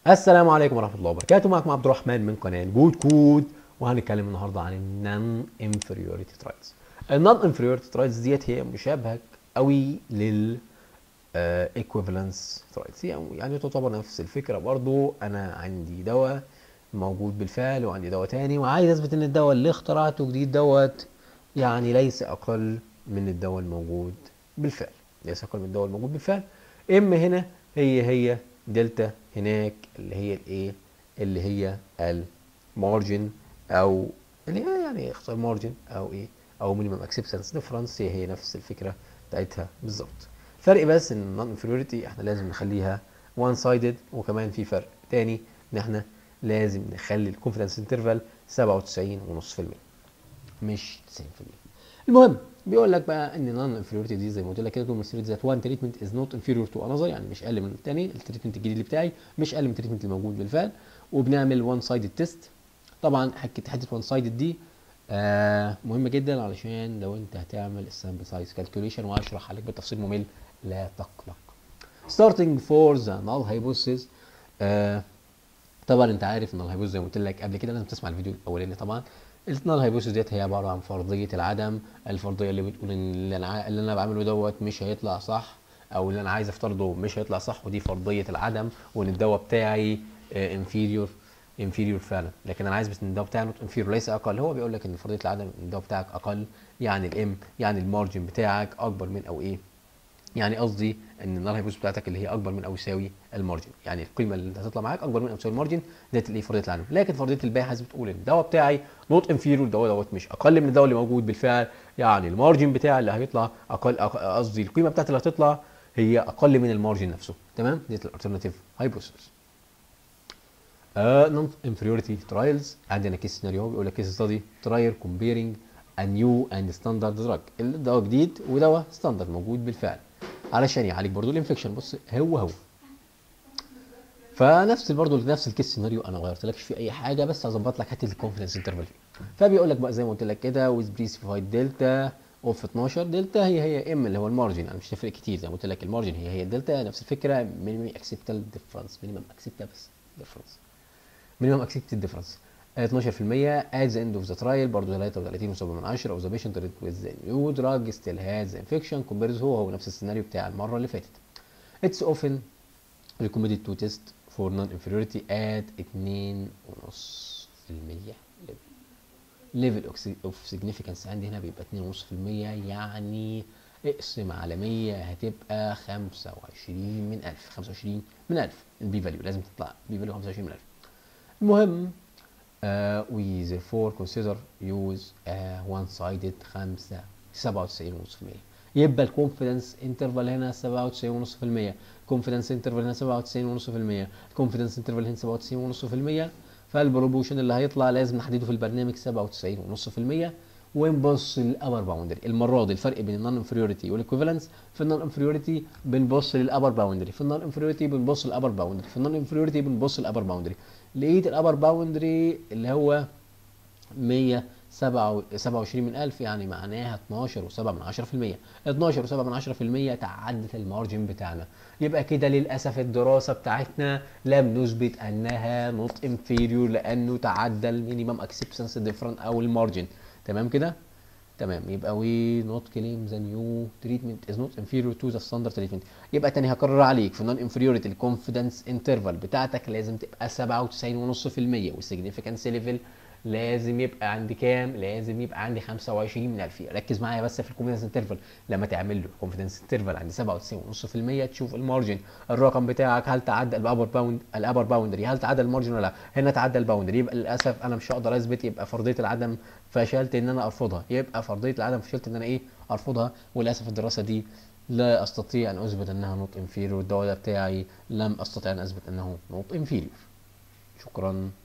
السلام عليكم ورحمه الله وبركاته معكم عبد الرحمن من قناه جود كود وهنتكلم النهارده عن النون انفيريوريتي ترايلز النون انفيريوريتي ترايلز ديت هي مشابهه قوي لل ايكويفالنس ترايلز يعني تعتبر نفس الفكره برضو انا عندي دواء موجود بالفعل وعندي دواء تاني وعايز اثبت ان الدواء اللي اخترعته جديد دوت يعني ليس اقل من الدواء الموجود بالفعل ليس اقل من الدواء الموجود بالفعل اما هنا هي هي دلتا هناك اللي هي الايه اللي هي المارجن او اللي هي يعني اختصار مارجن او ايه او مينيمم اكسبتنس ديفرنس هي هي نفس الفكره بتاعتها بالظبط فرق بس ان النون انفيريوريتي احنا لازم نخليها وان سايدد وكمان في فرق تاني ان احنا لازم نخلي الكونفدنس انترفال 97.5% مش 90% المهم بيقول لك بقى ان نون انفيريورتي دي زي ما قلت لك كده كونسيدر ذات وان تريتمنت از نوت انفيريور تو انذر يعني مش اقل من الثاني التريتمنت الجديد اللي بتاعي مش اقل من التريتمنت اللي موجود بالفعل وبنعمل وان سايدد تيست طبعا حكه حته وان سايدد دي آه مهمه جدا علشان لو انت هتعمل السامبل سايز كالكوليشن وهشرح عليك بالتفصيل ممل لا تقلق starting for the null hypothesis آه طبعا انت عارف ان الهايبوثيسيس زي ما قلت لك قبل كده لازم تسمع الفيديو الاولاني طبعا النال هايبوثيسيس ديت هي عباره عن فرضيه العدم الفرضيه اللي بتقول ان اللي انا اللي انا بعمله دوت مش هيطلع صح او اللي انا عايز افترضه مش هيطلع صح ودي فرضيه العدم وان الدواء بتاعي انفيريور انفيريور فعلا لكن انا عايز بس ان الدواء بتاعي نوت انفيريور ليس اقل هو بيقول لك ان فرضيه العدم ان الدواء بتاعك اقل يعني الام يعني المارجن بتاعك اكبر من او ايه يعني قصدي ان النار هيبوز بتاعتك اللي هي اكبر من او يساوي المارجن يعني القيمه اللي انت هتطلع معاك اكبر من او يساوي المارجن ديت اللي فرضيه العدم لكن فرضيه الباحث بتقول ان الدواء بتاعي نوت انفيريور الدواء دوت مش اقل من الدواء اللي موجود بالفعل يعني المارجن بتاعي اللي هيطلع اقل قصدي القيمه بتاعتي اللي هتطلع هي اقل من المارجن نفسه تمام ديت الالترناتيف هايبوثيسيس نون انفيريورتي ترايلز عندنا كيس سيناريو بيقول لك كيس ستادي ترايل كومبيرنج ا نيو اند ستاندرد دراج الدواء جديد ودواء ستاندرد موجود بالفعل علشان يعالج برضو الانفكشن بص هو هو فنفس برضو نفس الكيس سيناريو انا ما غيرتلكش فيه اي حاجه بس هظبط لك حته الكونفدنس انترفال فيه فبيقول لك بقى زي ما قلت لك كده ويز بريسيفايد دلتا اوف 12 دلتا هي هي ام اللي هو المارجن انا مش هتفرق كتير زي ما قلت لك المارجن هي هي الدلتا نفس الفكره مينيمم اكسبتال ديفرنس مينيمم اكسبتال بس ديفرنس مينيمم اكسبتال ديفرنس 12% at the end of the trial برضه 33.7 من 10 of the patient with the new drug still has infection compares هو هو نفس السيناريو بتاع المره اللي فاتت. It's often recommended to test for non-inferiority at 2.5% level of significance عندي هنا بيبقى 2.5% يعني اقسم على 100 هتبقى 25 من 1000 25 من 1000 البي فاليو لازم تطلع بي فاليو 25 من 1000 المهم Uh, we therefore consider use uh, one-sided 5 97.5% يبقى الكونفدنس انترفال هنا 97.5% كونفدنس انترفال هنا 97.5% الكونفدنس انترفال هنا 97.5% فالبروبوشن اللي هيطلع لازم نحدده في البرنامج 97.5% ونبص للابر باوندري المره دي الفرق بين النون انفيريورتي والايكوفالنس في النون انفيريورتي بنبص للابر باوندري في النون انفيريورتي بنبص للابر باوندري في النون انفيريورتي بنبص للابر باوندري لقيت الابر باوندري اللي هو 127 من 1000 يعني معناها 12 و7 من 10% 12 و7 من 10% تعدت المارجن بتاعنا يبقى كده للاسف الدراسه بتاعتنا لم نثبت انها نوت انفيريور لانه تعدى المينيمم اكسبتنس ديفرنت او المارجن تمام كده تمام يبقى وي نوت كليم ذا نيو تريتمنت از نوت انفيريور تو ذا ستاندرد تريتمنت يبقى تاني هكرر عليك في النون انفيريوريتي الكونفدنس انترفال بتاعتك لازم تبقى 97.5% والسيجنيفيكانس ليفل لازم يبقى عندي كام؟ لازم يبقى عندي 25 من 1000 ركز معايا بس في الكونفدنس انترفال لما تعمل له الكونفدنس انترفال عندي 97.5% تشوف المارجن الرقم بتاعك هل تعدى الابر باوند الابر باوندري هل تعدى المارجن ولا لا؟ هنا تعدى الباوندري يبقى للاسف انا مش هقدر اثبت يبقى فرضيه العدم فشلت ان انا ارفضها يبقى فرضيه العدم فشلت ان انا ايه؟ ارفضها وللاسف الدراسه دي لا استطيع ان اثبت انها نوت انفيريور الدواء بتاعي لم استطيع ان اثبت انه نوت انفيريور شكرا